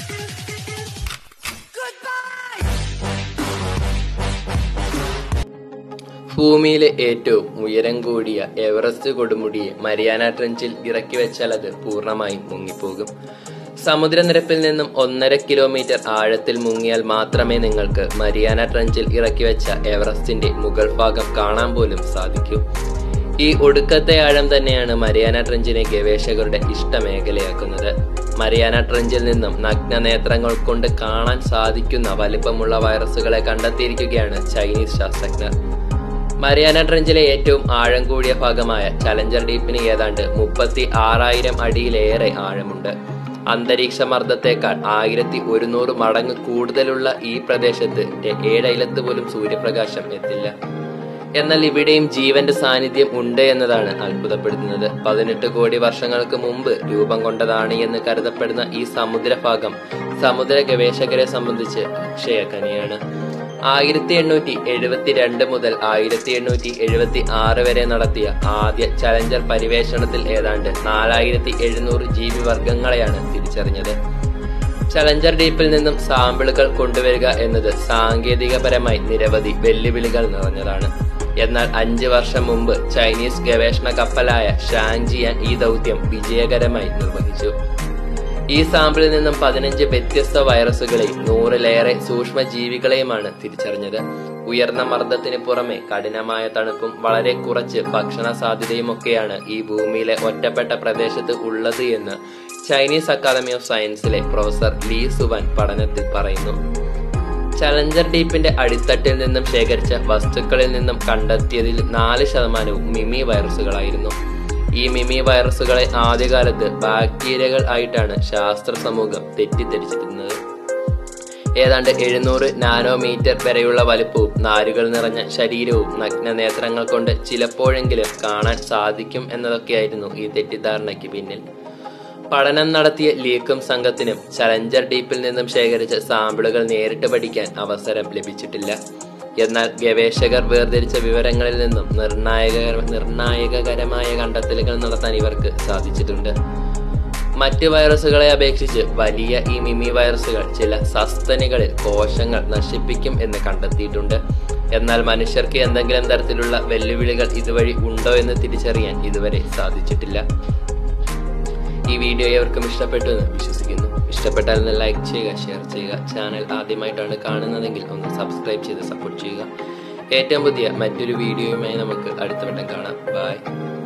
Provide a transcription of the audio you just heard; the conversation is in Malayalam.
ഭൂമിയിലെ ഏറ്റവും ഉയരം കൂടിയ എവറസ്റ്റ് കൊടുമുടിയെ മരിയാന ട്രെഞ്ചിൽ ഇറക്കി വെച്ചാൽ അത് പൂർണ്ണമായും മുങ്ങിപ്പോകും സമുദ്രനിരപ്പിൽ നിന്നും ഒന്നര കിലോമീറ്റർ ആഴത്തിൽ മുങ്ങിയാൽ മാത്രമേ നിങ്ങൾക്ക് മരിയാന ട്രെഞ്ചിൽ ഇറക്കി വെച്ച എവറസ്റ്റിന്റെ മുകൾ ഭാഗം കാണാൻ പോലും സാധിക്കൂ ഈ ഒടുക്കത്തെ ആഴം തന്നെയാണ് മരിയാന ട്രെഞ്ചിനെ ഗവേഷകരുടെ ഇഷ്ടമേഖലയാക്കുന്നത് മരിയാന ട്രെഞ്ചിൽ നിന്നും നഗ്ന നേത്രങ്ങൾ കൊണ്ട് കാണാൻ സാധിക്കുന്ന വലിപ്പമുള്ള വൈറസുകളെ കണ്ടെത്തിയിരിക്കുകയാണ് ചൈനീസ് ശാസ്ത്രജ്ഞർ മരിയാന ട്രെഞ്ചിലെ ഏറ്റവും ആഴം കൂടിയ ഭാഗമായ ചലഞ്ചർ ഡീപ്പിന് ഏതാണ്ട് മുപ്പത്തി ആറായിരം അടിയിലേറെ ആഴമുണ്ട് അന്തരീക്ഷ മർദ്ദത്തേക്കാൾ ആയിരത്തി ഒരുന്നൂറ് മടങ്ങ് കൂടുതലുള്ള ഈ പ്രദേശത്ത് ഏഴയിലത്ത് പോലും സൂര്യപ്രകാശം എത്തില്ല എന്നാൽ ഇവിടെയും ജീവന്റെ സാന്നിധ്യം ഉണ്ട് എന്നതാണ് അത്ഭുതപ്പെടുത്തുന്നത് പതിനെട്ട് കോടി വർഷങ്ങൾക്ക് മുമ്പ് രൂപം കൊണ്ടതാണ് എന്ന് കരുതപ്പെടുന്ന ഈ സമുദ്രഭാഗം സമുദ്ര ഗവേഷകരെ സംബന്ധിച്ച് അക്ഷയഖനിയാണ് ആയിരത്തി എണ്ണൂറ്റി എഴുപത്തിരണ്ട് മുതൽ ആയിരത്തി എണ്ണൂറ്റി എഴുപത്തി ആറ് വരെ നടത്തിയ ആദ്യ ചലഞ്ചർ പരിവേഷണത്തിൽ ഏതാണ്ട് നാലായിരത്തി എഴുന്നൂറ് ജീവിവർഗങ്ങളെയാണ് തിരിച്ചറിഞ്ഞത് ചലഞ്ചർ ഡീപ്പിൽ നിന്നും സാമ്പിളുകൾ കൊണ്ടുവരിക എന്നത് സാങ്കേതികപരമായി നിരവധി വെല്ലുവിളികൾ നിറഞ്ഞതാണ് എന്നാൽ അഞ്ച് വർഷം മുമ്പ് ചൈനീസ് ഗവേഷണ കപ്പലായ ഷാങ്ജിയാൻ ഈ ദൗത്യം വിജയകരമായി നിർവഹിച്ചു ഈ സാമ്പിളിൽ നിന്നും പതിനഞ്ച് വ്യത്യസ്ത വൈറസുകളെയും നൂറിലേറെ സൂക്ഷ്മ ജീവികളെയുമാണ് തിരിച്ചറിഞ്ഞത് ഉയർന്ന മർദ്ദത്തിന് പുറമെ കഠിനമായ തണുപ്പും വളരെ കുറച്ച് ഭക്ഷണ സാധ്യതയുമൊക്കെയാണ് ഈ ഭൂമിയിലെ ഒറ്റപ്പെട്ട പ്രദേശത്ത് ഉള്ളത് എന്ന് ചൈനീസ് അക്കാദമി ഓഫ് സയൻസിലെ പ്രൊഫസർ ലീ സുവൻ പഠനത്തിൽ പറയുന്നു ചലഞ്ചർ ഡീപ്പിന്റെ അടിത്തട്ടിൽ നിന്നും ശേഖരിച്ച വസ്തുക്കളിൽ നിന്നും കണ്ടെത്തിയതിൽ നാല് ശതമാനവും മിമി വൈറസുകളായിരുന്നു ഈ മിമി വൈറസുകളെ ആദ്യകാലത്ത് ബാക്ടീരിയകൾ ആയിട്ടാണ് ശാസ്ത്ര സമൂഹം തെറ്റിദ്ധരിച്ചിരുന്നത് ഏതാണ്ട് എഴുന്നൂറ് നാനോമീറ്റർ വരെയുള്ള വലുപ്പവും നാരുകൾ നിറഞ്ഞ ശരീരവും നഗ്ന നേത്രങ്ങൾ കൊണ്ട് ചിലപ്പോഴെങ്കിലും കാണാൻ സാധിക്കും എന്നതൊക്കെയായിരുന്നു ഈ തെറ്റിദ്ധാരണയ്ക്ക് പിന്നിൽ പഠനം നടത്തിയ ലീക്കും സംഘത്തിനും ചലഞ്ചർ ഡീപ്പിൽ നിന്നും ശേഖരിച്ച സാമ്പിളുകൾ നേരിട്ട് പഠിക്കാൻ അവസരം ലഭിച്ചിട്ടില്ല എന്നാൽ ഗവേഷകർ വേർതിരിച്ച വിവരങ്ങളിൽ നിന്നും നിർണായക നിർണായകകരമായ കണ്ടെത്തലുകൾ നടത്താൻ ഇവർക്ക് സാധിച്ചിട്ടുണ്ട് മറ്റ് വൈറസുകളെ അപേക്ഷിച്ച് വലിയ ഈ മിമി വൈറസുകൾ ചില സസ്തനികളിൽ കോശങ്ങൾ നശിപ്പിക്കും എന്ന് കണ്ടെത്തിയിട്ടുണ്ട് എന്നാൽ മനുഷ്യർക്ക് എന്തെങ്കിലും തരത്തിലുള്ള വെല്ലുവിളികൾ ഇതുവഴി ഉണ്ടോ എന്ന് തിരിച്ചറിയാൻ ഇതുവരെ സാധിച്ചിട്ടില്ല ഈ വീഡിയോ എവർക്കും ഇഷ്ടപ്പെട്ടു എന്ന് വിശ്വസിക്കുന്നു ഇഷ്ടപ്പെട്ടാൽ ഒന്ന് ലൈക്ക് ചെയ്യുക ഷെയർ ചെയ്യുക ചാനൽ ആദ്യമായിട്ടാണ് കാണുന്നതെങ്കിൽ ഒന്ന് സബ്സ്ക്രൈബ് ചെയ്ത് സപ്പോർട്ട് ചെയ്യുക ഏറ്റവും പുതിയ മറ്റൊരു വീഡിയോയുമായി നമുക്ക് അടുത്ത വട്ടം കാണാം ബൈ